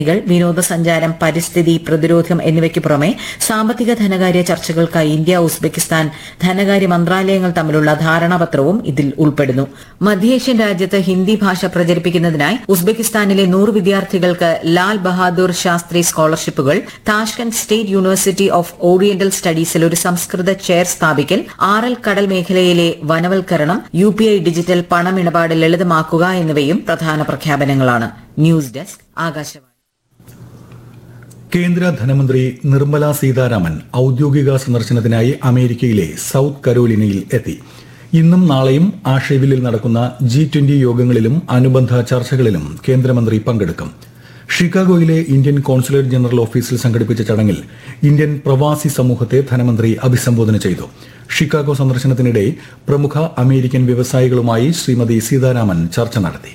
കൾ വിനോദസഞ്ചാരം പരിസ്ഥിതി പ്രതിരോധം എന്നിവയ്ക്ക് പുറമെ സാമ്പത്തിക ധനകാര്യ ചർച്ചകൾക്കായി ഇന്ത്യ ഉസ്ബെക്കിസ്ഥാൻ ധനകാര്യ മന്ത്രാലയങ്ങൾ തമ്മിലുള്ള ധാരണാപത്രവും ഇതിൽ ഉൾപ്പെടുന്നു മധ്യേഷ്യൻ രാജ്യത്ത് ഹിന്ദി ഭാഷ പ്രചരിപ്പിക്കുന്നതിനായി ഉസ്ബെക്കിസ്ഥാനിലെ നൂറ് വിദ്യാർത്ഥികൾക്ക് ലാൽ ബഹാദൂർ ശാസ്ത്രി സ്കോളർഷിപ്പുകൾ Tashkent state university of oriental സ്റ്റഡീസിൽ ഒരു സംസ്കൃത ചെയർ സ്ഥാപിക്കൽ ആറൽ കടൽ മേഖലയിലെ വനവൽക്കരണം യു പി ഐ ഡിജിറ്റൽ പണമിടപാട് ലളിതമാക്കുക എന്നിവയും പ്രധാന പ്രഖ്യാപനങ്ങളാണ് ന്യൂസ് ഡെസ്ക് ആകാശവാണി കേന്ദ്ര ധനമന്ത്രി നിർമ്മല സീതാരാമൻ ഔദ്യോഗിക സന്ദർശനത്തിനായി അമേരിക്കയിലെ സൌത്ത് കരോലിനയിൽ എത്തി ഇന്നും നാളെയും ആഷേവിലിൽ നടക്കുന്ന ജി ട്വന്റി യോഗങ്ങളിലും അനുബന്ധ ചർച്ചകളിലും കേന്ദ്രമന്ത്രി പങ്കെടുക്കും ഷിക്കാഗോയിലെ ഇന്ത്യൻ കോൺസുലേറ്റ് ജനറൽ ഓഫീസിൽ സംഘടിപ്പിച്ച ചടങ്ങിൽ ഇന്ത്യൻ പ്രവാസി സമൂഹത്തെ ധനമന്ത്രി അഭിസംബോധന ചെയ്തു ഷിക്കാഗോ സന്ദർശനത്തിനിടെ പ്രമുഖ അമേരിക്കൻ വ്യവസായികളുമായി ശ്രീമതി സീതാരാമൻ ചർച്ച നടത്തി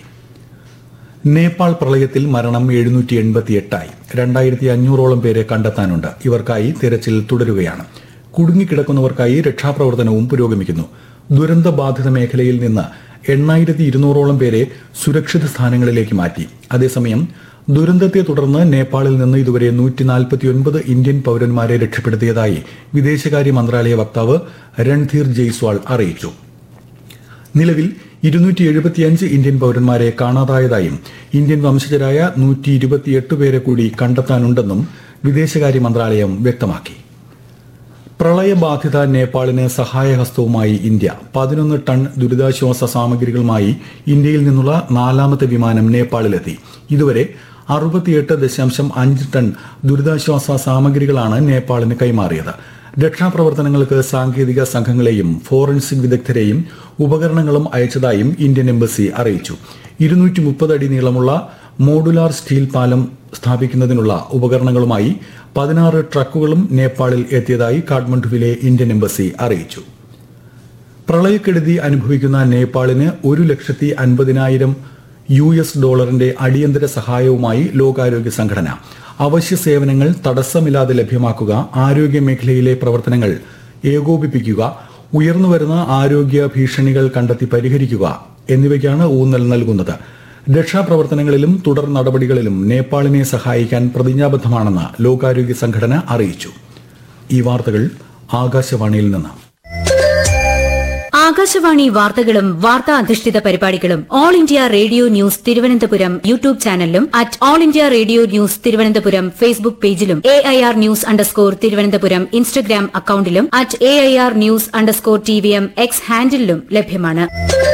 നേപ്പാൾ പ്രളയത്തിൽ മരണം എഴുന്നൂറ്റി എൺപത്തിയെട്ടായി രണ്ടായിരത്തി അഞ്ഞൂറോളം പേരെ കണ്ടെത്താനുണ്ട് ഇവർക്കായി തിരച്ചിൽ തുടരുകയാണ് കുടുങ്ങിക്കിടക്കുന്നവർക്കായി രക്ഷാപ്രവർത്തനവും പുരോഗമിക്കുന്നു ദുരന്ത ബാധിത മേഖലയിൽ നിന്ന് എണ്ണായിരത്തി ഇരുന്നൂറോളം പേരെ സുരക്ഷിത സ്ഥാനങ്ങളിലേക്ക് മാറ്റി അതേസമയം ദുരന്തത്തെ തുടർന്ന് നേപ്പാളിൽ നിന്ന് ഇതുവരെ നൂറ്റി നാൽപ്പത്തിയൊൻപത് ഇന്ത്യൻ പൌരന്മാരെ രക്ഷപ്പെടുത്തിയതായി വിദേശകാര്യ മന്ത്രാലയ വക്താവ് രൺധീർ ജയ്സ്വാൾ അറിയിച്ചു നിലവിൽ ഇരുന്നൂറ്റി എഴുപത്തിയഞ്ച് ഇന്ത്യൻ പൌരന്മാരെ കാണാതായതായും ഇന്ത്യൻ വംശജരായ നൂറ്റി ഇരുപത്തിയെട്ട് പേരെ കൂടി കണ്ടെത്താനുണ്ടെന്നും വിദേശകാര്യ മന്ത്രാലയം വ്യക്തമാക്കി പ്രളയബാധിത നേപ്പാളിന് സഹായഹസ്തവുമായി ഇന്ത്യ പതിനൊന്ന് ടൺ ദുരിതാശ്വാസ സാമഗ്രികളുമായി ഇന്ത്യയിൽ നിന്നുള്ള നാലാമത്തെ വിമാനം നേപ്പാളിലെത്തി ഇതുവരെ അറുപത്തിയെട്ട് ദശാംശം അഞ്ച് ടൺ ദുരിതാശ്വാസ സാമഗ്രികളാണ് നേപ്പാളിന് കൈമാറിയത് രക്ഷാപ്രവർത്തനങ്ങൾക്ക് സാങ്കേതിക സംഘങ്ങളെയും ഫോറൻസിക് വിദഗ്ധരെയും ഉപകരണങ്ങളും അയച്ചതായും ഇന്ത്യൻ എംബസി അറിയിച്ചു ഇരുന്നൂറ്റി മുപ്പത് അടി നീളമുള്ള മോഡുലാർ സ്റ്റീൽ പാലം സ്ഥാപിക്കുന്നതിനുള്ള ഉപകരണങ്ങളുമായി പതിനാറ് ട്രക്കുകളും നേപ്പാളിൽ എത്തിയതായി കാഠ്മണ്ഡുവിലെ ഇന്ത്യൻ എംബസി അറിയിച്ചു പ്രളയക്കെടുതി അനുഭവിക്കുന്ന നേപ്പാളിന് ഒരു ലക്ഷത്തി അൻപതിനായിരം യു എസ് ഡോളറിന്റെ അടിയന്തര സഹായവുമായി ലോകാരോഗ്യ സംഘടന അവശ്യ സേവനങ്ങൾ തടസ്സമില്ലാതെ ലഭ്യമാക്കുക ആരോഗ്യ മേഖലയിലെ പ്രവർത്തനങ്ങൾ ഏകോപിപ്പിക്കുക ഉയർന്നുവരുന്ന ആരോഗ്യ ഭീഷണികൾ കണ്ടെത്തി പരിഹരിക്കുക എന്നിവയ്ക്കാണ് ഊന്നൽ നൽകുന്നത് രക്ഷാപ്രവർത്തനങ്ങളിലും തുടർ നടപടികളിലും നേപ്പാളിനെ സഹായിക്കാൻ പ്രതിജ്ഞാബദ്ധമാണെന്ന് ലോകാരോഗ്യ സംഘടന അറിയിച്ചു ഈ വാർത്തകൾ ആകാശവാണിയിൽ നിന്ന് ആകാശവാണി വാർത്തകളും വാർത്താ അധിഷ്ഠിത പരിപാടികളും All India Radio news Thiruvananthapuram YouTube ചാനലിലും at All India Radio news Thiruvananthapuram Facebook പേജിലും A I R news underscore Thiruvananthapuram Instagram അക്കൌണ്ടിലും at A I R news underscore T V M X ഹാൻഡിലും ലഭ്യമാണ്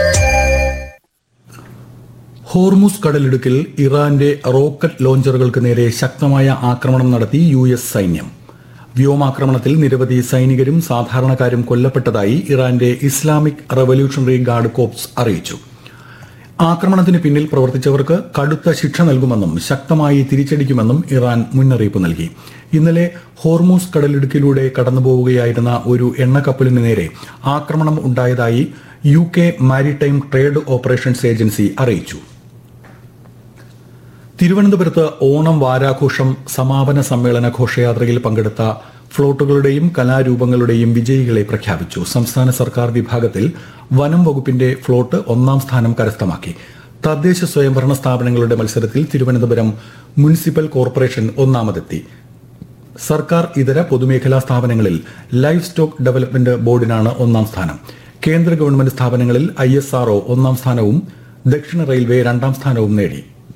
ഹോർമുസ് കടലിടുക്കിൽ ഇറാന്റെ റോക്കറ്റ് ലോഞ്ചറുകൾക്ക് നേരെ ശക്തമായ ആക്രമണം നടത്തി യു എസ് സൈന്യം വ്യോമാക്രമണത്തിൽ നിരവധി സൈനികരും സാധാരണക്കാരും കൊല്ലപ്പെട്ടതായി ഇറാന്റെ ഇസ്ലാമിക് റവല്യൂഷണറി ഗാർഡ് കോപ്സ് അറിയിച്ചു ആക്രമണത്തിന് പിന്നിൽ പ്രവർത്തിച്ചവർക്ക് കടുത്ത ശിക്ഷ നൽകുമെന്നും ശക്തമായി തിരിച്ചടിക്കുമെന്നും ഇറാൻ മുന്നറിയിപ്പ് നൽകി ഇന്നലെ ഹോർമൂസ് കടലിടുക്കിലൂടെ കടന്നുപോവുകയായിരുന്ന ഒരു എണ്ണക്കപ്പലിന് നേരെ ആക്രമണം ഉണ്ടായതായി U K maritime trade operations agency അറിയിച്ചു തിരുവനന്തപുരത്ത് ഓണം വാരാഘോഷം സമാപന സമ്മേളന ഘോഷയാത്രയിൽ പങ്കെടുത്ത ഫ്ലോട്ടുകളുടെയും കലാരൂപങ്ങളുടെയും വിജയികളെ പ്രഖ്യാപിച്ചു സംസ്ഥാന സർക്കാർ വിഭാഗത്തിൽ വനം വകുപ്പിന്റെ ഫ്ലോട്ട് ഒന്നാം സ്ഥാനം കരസ്ഥമാക്കി തദ്ദേശ സ്വയംഭരണ സ്ഥാപനങ്ങളുടെ മത്സരത്തിൽ തിരുവനന്തപുരം മുനിസിപ്പൽ കോർപ്പറേഷൻ ഒന്നാമതെത്തി സർക്കാർ ഇതര പൊതുമേഖലാ സ്ഥാപനങ്ങളിൽ ലൈഫ് സ്റ്റോക്ക് ഡെവലപ്മെന്റ് ബോർഡിനാണ് ഒന്നാം സ്ഥാനം കേന്ദ്ര ഗവൺമെന്റ് സ്ഥാപനങ്ങളിൽ ഐ എസ് ആർഒ ഒന്നാം സ്ഥാനവും ദക്ഷിണ റെയിൽവേ രണ്ടാം സ്ഥാനവും നേടി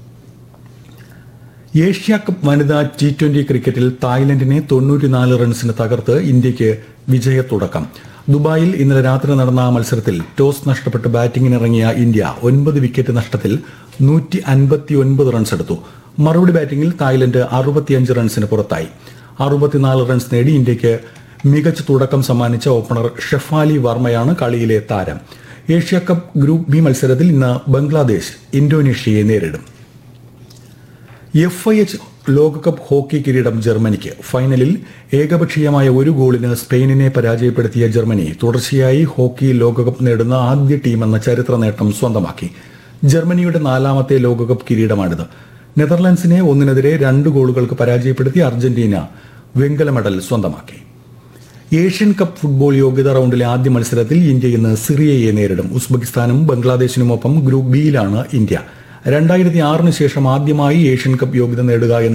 ഏഷ്യ കപ്പ് വനിതാ ടി ട്വന്റി ക്രിക്കറ്റിൽ തായ്ലൻഡിനെ തൊണ്ണൂറ്റിനാല് റൺസിന് തകർത്ത് ഇന്ത്യയ്ക്ക് വിജയത്തുടക്കം ദുബായിൽ ഇന്നലെ രാത്രി നടന്ന മത്സരത്തിൽ ടോസ് നഷ്ടപ്പെട്ട് ബാറ്റിംഗിനിറങ്ങിയ ഇന്ത്യ ഒൻപത് വിക്കറ്റ് നഷ്ടത്തിൽ നൂറ്റി അൻപത്തിയൊൻപത് റൺസ് എടുത്തു മറുപടി ബാറ്റിംഗിൽ തായ്ലൻഡ് അറുപത്തിയഞ്ച് റൺസിന് പുറത്തായി അറുപത്തിനാല് റൺസ് നേടി ഇന്ത്യയ്ക്ക് മികച്ച തുടക്കം സമ്മാനിച്ച ഓപ്പണർ ഷെഫാലി വർമ്മയാണ് കളിയിലെ താരം ഏഷ്യ കപ്പ് ഗ്രൂപ്പ് ബി മത്സരത്തിൽ ഇന്ന് ബംഗ്ലാദേശ് ഇന്തോനേഷ്യയെ നേരിടും എഫ് ഐ എച്ച് ലോകകപ്പ് ഹോക്കി കിരീടം ജർമ്മനിക്ക് ഫൈനലിൽ ഏകപക്ഷീയമായ ഒരു ഗോളിന് സ്പെയിനിനെ പരാജയപ്പെടുത്തിയ ജർമ്മനി തുടർച്ചയായി ഹോക്കി ലോകകപ്പ് നേടുന്ന ആദ്യ ടീമെന്ന ചരിത്ര നേട്ടം സ്വന്തമാക്കി ജർമ്മനിയുടെ നാലാമത്തെ ലോകകപ്പ് കിരീടമാണിത് നെതർലൻഡ്സിനെ ഒന്നിനെതിരെ രണ്ട് ഗോളുകൾക്ക് പരാജയപ്പെടുത്തി അർജന്റീന വെങ്കല മെഡൽ സ്വന്തമാക്കി ഏഷ്യൻ കപ്പ് ഫുട്ബോൾ യോഗ്യതാ റൗണ്ടിലെ ആദ്യ മത്സരത്തിൽ ഇന്ത്യ ഇന്ന് സിറിയയെ നേരിടും ഉസ്ബെക്കിസ്ഥാനും ബംഗ്ലാദേശിനുമൊപ്പം ഗ്രൂപ്പ് ബിയിലാണ് ഇന്ത്യ രണ്ടായിരത്തി ആറിന് ശേഷം ആദ്യമായി ഏഷ്യൻ കപ്പ് യോഗ്യത നേടുക എന്ന